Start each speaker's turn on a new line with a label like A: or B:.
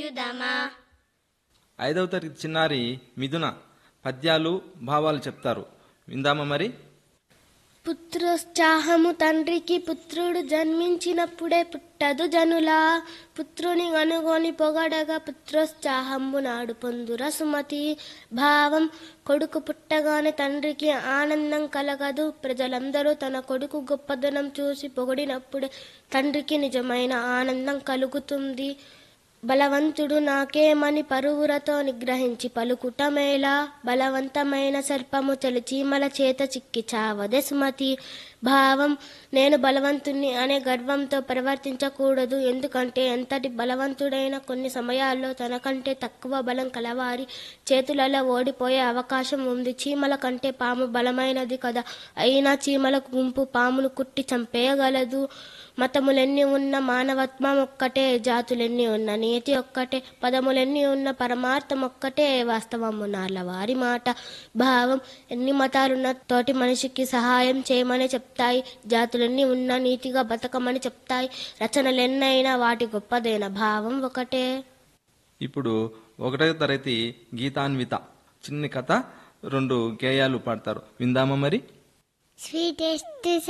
A: యుదమా
B: ఐదవ తరగతి చిన్నారి మిథున పద్యాలు భావాలు చెప్తారు విందామా మరి
C: పుత్రోత్సాహము తండ్రికి పుత్రుడు జన్మించినప్పుడే పుట్టదు జనులా పుత్రుని కనుగొని పొగడగా పుత్రోత్సాహంబు నాడు పొందుర సుమతి భావం కొడుకు పుట్టగానే తండ్రికి ఆనందం కలగదు ప్రజలందరూ తన కొడుకు గొప్పదనం చూసి పొగిడినప్పుడే తండ్రికి నిజమైన ఆనందం కలుగుతుంది బలవంతుడు నాకేమని పరువురతో నిగ్రహించి పలుకుట మేలా బలవంతమైన సర్పము చలిచీమల చేత చిక్కి చావదే సుమతి భావం నేను బలవంతుణ్ణి అనే గర్వంతో ప్రవర్తించకూడదు ఎందుకంటే ఎంతటి బలవంతుడైన కొన్ని సమయాల్లో తనకంటే తక్కువ బలం కలవారి చేతులలో ఓడిపోయే అవకాశం ఉంది చీమల కంటే పాము బలమైనది కదా అయినా చీమల గుంపు పామును కుట్టి చంపేయగలదు మతములెన్ని ఉన్న మానవత్వం ఒక్కటే జాతులెన్ని ఉన్న నీతి ఒక్కటే పదములెన్ని ఉన్న పరమార్థం ఒక్కటే వాస్తవము నాళ్ళ వారి మాట భావం ఎన్ని మతాలున్న తోటి మనిషికి సహాయం చేయమని చెప్తాయి జాతులెన్ని ఉన్న నీతిగా బతకమని చెప్తాయి రచనలెన్నైనా వాటి గొప్పదైన భావం ఒకటే
B: ఇప్పుడు ఒకటవ తరగతి గీతాన్విత చిన్ని కథ రెండు గేయాలు పాడతారు విందామా మరి
A: స్వీటెస్ట్